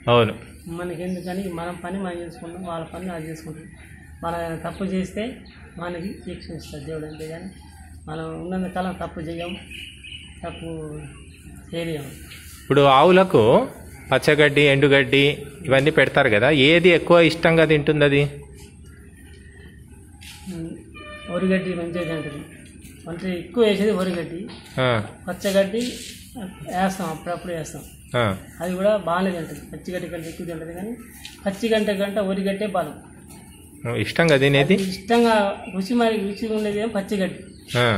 అవును మనకి ఎందుకని మనం పని మనం చేసుకుంటాం వాళ్ళ పని అది చేసుకుంటాం మనం ఏదైనా తప్పు చేస్తే మనకి శిక్షణ ఇస్తుంది దేవుడు అంతేగాని మనం ఉన్నంత కాలం తప్పు చేయం తప్పు చేయలేము ఇప్పుడు ఆవులకు పచ్చగడ్డి ఎండుగడ్డి ఇవన్నీ పెడతారు కదా ఏది ఎక్కువ ఇష్టంగా తింటుంది అది ఉమ్, వరిగడ్డి మంచిగా తింటుంది అంటే ఎక్కువ వేసేది వరిగడ్డి ఆ, పచ్చగడ్డి వేస్తాం అప్పుడప్పుడు వేస్తాం ఆ, అది కూడా బాగానే తింటుంది పచ్చిగడ్డి కంటే ఎక్కువ తింటుంది కానీ పచ్చిగంట గంట వరిగడ్డే బలం ఇష్టంగా తినేది అది ఇష్టంగా రుచి మరి రుచిగా ఉండేది ఏమో పచ్చిగడ్డి ఆ,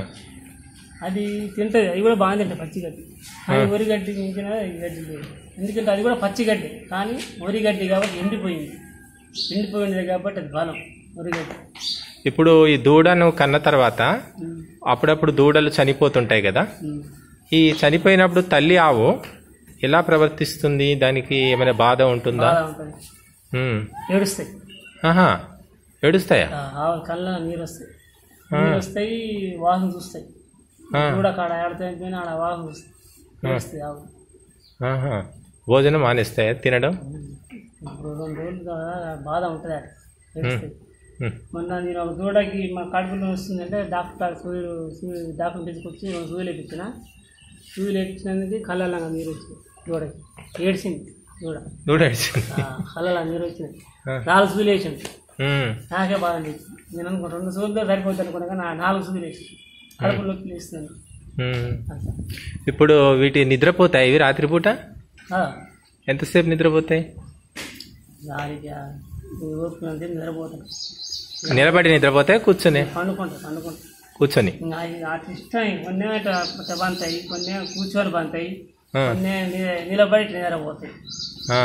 అది తింటుంది అది కూడా బాగా తింటుంది పచ్చిగడ్డి కానీ వరిగడ్డి మించిన ఈ గడ్డి లేదు ఎందుకంటే అది కూడా పచ్చిగడ్డి కానీ వరిగడ్డి కాబట్టి ఎండిపోయింది ఎండిపోయింది కాబట్టి అది బలం వరిగడ్డి ఇప్పుడు ఈ దూడను కన్న తర్వాత ఉమ్, అప్పుడప్పుడు దూడలు చనిపోతుంటాయి కదా ఉమ్. ఈ చనిపోయినప్పుడు తల్లి ఆవు ఎలా ప్రవర్తిస్తుంది దానికి ఏమైనా బాధ ఉంటుందా బాగా ఉంటుంది ఉమ్. ఏడుస్తాయి ఆహా ఏడుస్తాయా ఆ ఆవు కళ్ళ నీరు వస్తాయి నీరు వస్తాయి వాసన చూస్తాయి ఆ, కూడా కాడ ఆడతాయి పోయినా ఆడ వాసన చూస్తాయి ఏడుస్తాయి ఆవు ఆహా. భోజనం మానేస్తాయా తినడం ఇప్పుడు రెండు రోజులు కదా బాధ ఉంటుంది ఆడ ఏడుస్తాయి ఉమ్. మొన్న నేను ఒక దూడకి మా కడుపులో వస్తుందంటే డాక్టర్ సూర్యుడు సూర్యుడు డాక్టర్ తీసుకొచ్చి రెండు సూర్యులు వేయించిన సూర్యులు వేయించినందుకు కళ్ళలాగా నీరు వచ్చింది దూడకి ఏడ్చింది దూడ దూడ ఏడ్చింది కళ్ళలా నీరు వచ్చినాయి ఆ. నాలుగు సూర్యులు వేసింది ఉమ్. నాకే బాధ అనిపించింది నేను అనుకో రెండు సూర్యులతో సరిపోతుంది అనుకున్నా కానీ ఆ నాలుగు సూర్యులు వేసి కడుపు నొప్పి వేస్తున్నాను ఉమ్. ఇప్పుడు వీటి నిద్రపోతాయి ఇవి రాత్రిపూట ఎంతసేపు నిద్రపోతాయి దానికి ఓపికంటే నిద్రపోతాను నిలబడి నిద్రపోతాయి కూర్చొని పండుకుంటా పండుకుంటా కూర్చొని ఇంకా అది అటు ఇష్టం కొన్ని ఇట్లా బంతాయి కొన్ని కూర్చొని బంతాయి ఆ. కొన్ని ని- నిలబడి ఇట్లా నిద్రపోతాయి ఆ.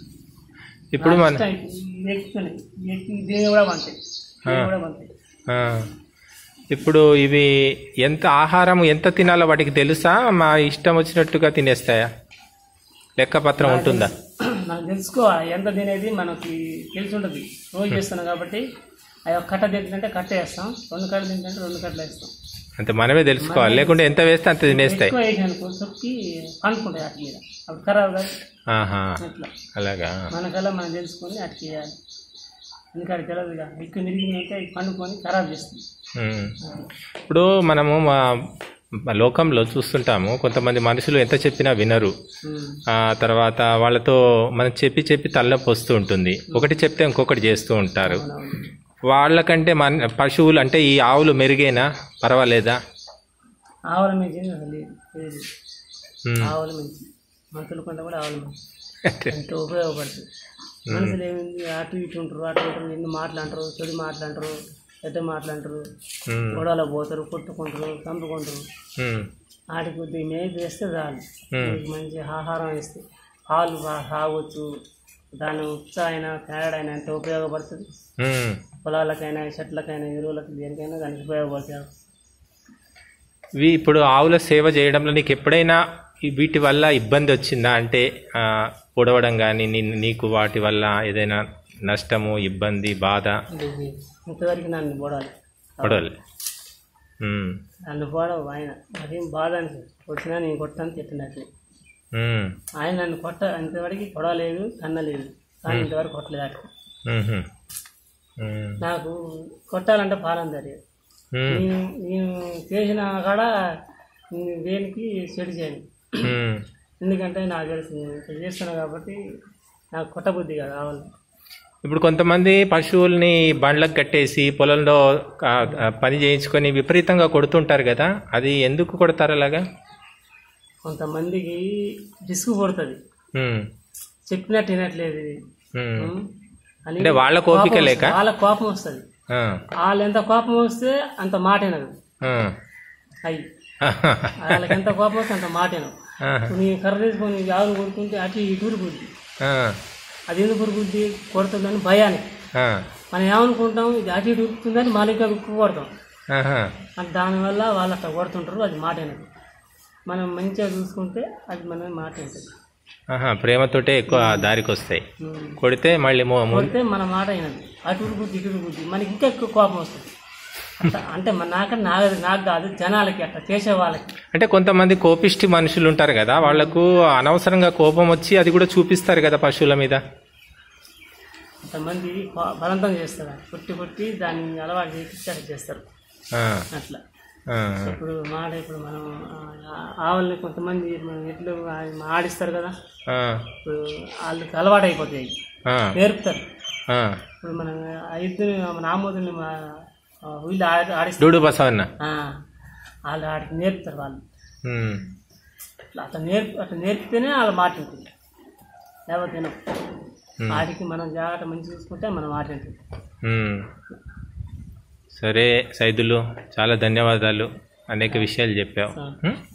ఇప్పుడు మన ఇష్టం ఎక్కుతున్నాయి ఎక్కి దీని కూడా బంతాయి దీని కూడా బంతాయి ఆ. ఇప్పుడు ఇవి ఎంత ఆహారం ఎంత తినాలో వాటికి తెలుసా మా ఇష్టం వచ్చినట్టుగా తినేస్తాయా లెక్కపత్రం ఉంటుందా మనం తెలుసుకోవాలి ఎంత తినేది మనకి తెలిసి ఉంటుంది రోజు చేస్తున్నాం కాబట్టి అది ఒక కట్ట తింటుంటే కట్ట వేస్తాం రెండు కట్టలు తింటుంటే రెండు కట్టలు వేస్తాం అంతే మనమే తెలుసుకోవాలి లేకుంటే ఎంత వేస్తే అంత తినేస్తాయి ఎక్కువ వేసాను సొక్కి పండుకుంటాయి అటు మీద అప్పుడు ఖరాబ్ కాదు ఆహా అట్లా అలాగా మనకల్లా మనం తెలుసుకొని అటు చేయాలి ఎందుకంటే తెలియదు ఇక ఎక్కువ నిరిగిందంటే పండుకొని ఖరాబ్ చేస్తుంది ఉమ్. ఇప్పుడు మనము మా మా లోకంలో చూస్తుంటాము కొంతమంది మనుషులు ఎంత చెప్పినా వినరు ఉమ్. ఆ తర్వాత వాళ్ళతో మనం చెప్పి చెప్పి తలనొప్పి వస్తూ ఉంటుంది ఒకటి చెప్తే ఇంకొకటి చేస్తూ ఉంటారు అవునవును. వాళ్ళకంటే మన పశువులు అంటే ఈ ఆవులు మెరుగేనా పర్వాలేదా ఆవుల మించింది అసలు లేదు లేదు. ఉమ్. ఆవుల మించి మనుషుల కంటే కూడా ఆవుల మించి ఎంతో ఉపయోగపడుతుంది మనుషులు ఏమైంది అటు ఇటు ఉంటారు అటు ఇటు ఎన్ని మాట్లాడరు చెడు మాట్లాడరు ఎట్ట మాట్లాడరు ఉమ్. గొడవలో పోతారు కొట్టుకుంటారు చంపుకుంటారు ఉమ్. వాటి కొద్దిగా మేపు వేస్తే చాలు ఉమ్. మీకు మంచి ఆహారం ఇస్తే పాలు బా- తాగొచ్చు దాని ఉత్సాహైనా తేడైనా ఎంత ఉపయోగపడుతుంది ఉమ్. పొలాలకైనా చెట్లకైనా ఎరువులకు దేనికైనా దానికి ఉపయోగపడుతుంది ఇవి ఇప్పుడు ఆవుల సేవ చేయడంలో నీకు ఎప్పుడైనా ఈ వీటి వల్ల ఇబ్బంది వచ్చిందా అంటే ఆ, పొడవడం కానీ నీకు వాటి వల్ల ఏదైనా నష్టము ఇబ్బంది బాధ అంటే ఇది ఇంతవరకు నన్ను పోడాలి పొడవలే ఉమ్. నన్ను పోవడం ఆయన అదేం బాధ అని వచ్చినా నేను కొట్టాను తిట్టినట్టు ఉమ్. ఆయన నన్ను కొట్ట ఇంతవరకు కొడవలేదు కన్నలేదు కానీ ఇంతవరకు కొట్టలేదు అట్లా ఉహు. ఉమ్. నాకు కొట్టాలంటే పాలం తెలియదు ఉమ్. నేను నేను చేసిన కాడ నేను దేనికి చెడు చేయను ఉమ్. ఎందుకంటే నాకు తెలుసు నేను ఇట్లా చేస్తున్నా కాబట్టి నాకు కొట్టబుద్ధి కాదు కావాలి ఇప్పుడు కొంతమంది పశువుల్ని బండ్లకు కట్టేసి పొలంలో ఆ, ఆ, పని చేయించుకొని విపరీతంగా కొడుతుంటారు కదా అది ఎందుకు కొడతారు అలాగా కొంతమందికి రిస్క్ పడుతుంది ఉమ్. చెప్పినట్టు వినట్లేదు ఇది ఉమ్. ఉం? అని అంటే వాళ్ళ కోపిక కోపం లేక? వస్తుంది. వాళ్ళ కోపం వస్తుంది ఆ. వాళ్ళు ఎంత కోపం వస్తే అంత మాట వినదు ఆ. అయ్యి వాళ్ళకి ఎంత కోపం వస్తే అంత మాట వినవు ఆహా. ఇప్పుడు నీ కర్ర తీసుకొని ఆవును కొడుతుంటే అటు ఇటు ఉరుకుద్ది ఆ. అది ఎందుకు ఉరుకుద్ది కొడుతుందని భయానికి ఆ. మనం ఏమనుకుంటాం ఇది అటు ఇటు ఉరుకుతుందని మనం ఇంకా ఉక్కు కొడతాం ఆహా. అంటే దానివల్ల వాళ్ళు అట్లా కొడుతుంటారు అది మాట వినదు మనం మంచిగా చూసుకుంటే అది మన మాట వింటుంది ఆహా. ప్రేమతోటే ఎక్కువ దారికి వస్తాయి ఉం. కొడితే మళ్ళీ మో- మో- కొడితే మన మాట వినదు అటు ఉరుకుద్ది ఇటు ఉరుకుద్ది మనకి ఇంకా ఎక్కువ కోపం వస్తుంది అట్లా అంటే మన నాకు నాకు నాకు కాదు జనాలకి అట్లా చేసే వాళ్ళకి అంటే కొంతమంది కోపిష్టి మనుషులు ఉంటారు కదా వాళ్ళకు అనవసరంగా కోపం వచ్చి అది కూడా చూపిస్తారు కదా పశువుల మీద కొంతమంది బ- బలవంతం చేస్తారు కొట్టి కొట్టి దాన్ని అలవాటు చేసి అట్లా చేస్తారు ఆ, అట్లా ఆ, ఇప్పుడు మాట ఇప్పుడు మనం ఆ, ఆవుల్ని కొంతమంది మనం ఎట్లు ఆ- ఆడిస్తారు కదా ఆ, ఇప్పుడు వాళ్ళకి అలవాటు అయిపోతాయి ఆ, నేర్పుతారు ఆ. ఇప్పుడు మనం ఆ ఇద్దరు మన ఆమోదుని మా ఆ, వీళ్ళు ఆడి ఆడిస్తారు డూడు బసవన్న ఆ, వాళ్ళు ఆడికి నేర్పుతారు వాళ్ళు ఉమ్, అట్లా అట్లా నేర్పు అట్లా నేర్పితేనే వాళ్ళు మాట ఉంటుంది లేకపోతే వినం. ఉమ్, వాటికి మనం జాగ్రత్త మంచి చూసుకుంటే మనం మాట ఉంటుంది ఉమ్. సరే సైదులు చాలా ధన్యవాదాలు అనేక విషయాలు చెప్పావు ఉమ్?